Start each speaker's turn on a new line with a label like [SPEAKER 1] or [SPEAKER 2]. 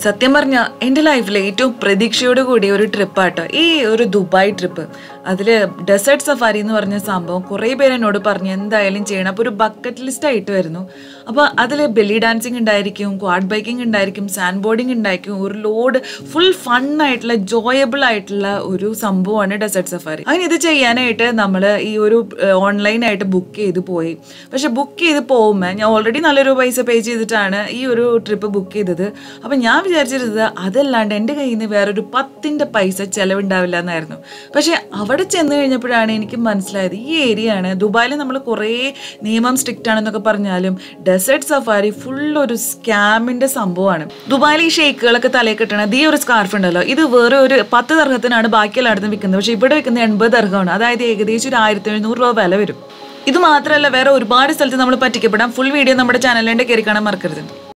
[SPEAKER 1] സത്യം പറഞ്ഞ എൻ്റെ ലൈഫിലെ ഏറ്റവും പ്രതീക്ഷയോട് കൂടിയ ഒരു ട്രിപ്പാട്ടോ ഈ ഒരു ദുബായ് ട്രിപ്പ് അതിൽ ഡെസേർട്ട് സഫാരി എന്ന് പറഞ്ഞ സംഭവം കുറേ പേര് എന്നോട് പറഞ്ഞു എന്തായാലും ചെയ്യണം അപ്പോൾ ഒരു ബക്കറ്റ് ലിസ്റ്റ് ആയിട്ട് വരുന്നു അപ്പോൾ അതിൽ ബെല്ലി ഡാൻസിങ് ഉണ്ടായിരിക്കും ക്വാഡ് ബൈക്കിംഗ് ഉണ്ടായിരിക്കും സാൻഡ് ബോർഡിംഗ് ഉണ്ടായിരിക്കും ഒരു ലോഡ് ഫുൾ ഫൺ ആയിട്ടുള്ള ജോയബിൾ ആയിട്ടുള്ള ഒരു സംഭവമാണ് ഡെസേർട്ട് സഫാരി അങ്ങനെ ഇത് ചെയ്യാനായിട്ട് നമ്മൾ ഈ ഒരു ഓൺലൈനായിട്ട് ബുക്ക് ചെയ്ത് പോയി പക്ഷെ ബുക്ക് ചെയ്ത് പോകുമ്പോൾ ഞാൻ ഓൾറെഡി നല്ലൊരു പൈസ പേ ചെയ്തിട്ടാണ് ഈ ഒരു ട്രിപ്പ് ബുക്ക് ചെയ്തത് അപ്പം ഞാൻ വിചാരിച്ചിരുന്നത് അതല്ലാണ്ട് എൻ്റെ കയ്യിൽ നിന്ന് വേറൊരു പത്തിൻ്റെ പൈസ ചിലവുണ്ടാവില്ല എന്നായിരുന്നു പക്ഷേ അവിടെ ചെന്ന് കഴിഞ്ഞപ്പോഴാണ് എനിക്ക് മനസ്സിലായത് ഈ ഏരിയ ആണ് ദുബായിൽ നമ്മൾ കുറേ നിയമം സ്ട്രിക്റ്റ് ആണെന്നൊക്കെ പറഞ്ഞാലും ഡെസേർട്ട് സഫാരി ഫുൾ ഒരു സ്കാമിൻ്റെ സംഭവമാണ് ദുബായിൽ ഈ ഷെയ്ക്കുകളൊക്കെ തലയിൽ കിട്ടണത് ഈ ഒരു സ്കാർഫ് ഉണ്ടല്ലോ ഇത് വേറെ ഒരു പത്ത് ദർഹത്തിനാണ് ബാക്കിയെല്ലായിടത്തും വിൽക്കുന്നത് പക്ഷേ ഇവിടെ വിൽക്കുന്നത് എൺപത് ദർഹമാണ് അതായത് ഏകദേശം ഒരു ആയിരത്തി എഴുന്നൂറ് രൂപ വില വരും ഇത് മാത്രമല്ല വേറെ ഒരുപാട് സ്ഥലത്ത് നമ്മൾ പറ്റിക്കപ്പെടാം ഫുൾ വീഡിയോ നമ്മുടെ ചാനലിൻ്റെ കയറി കാണാൻ മറക്കരുത്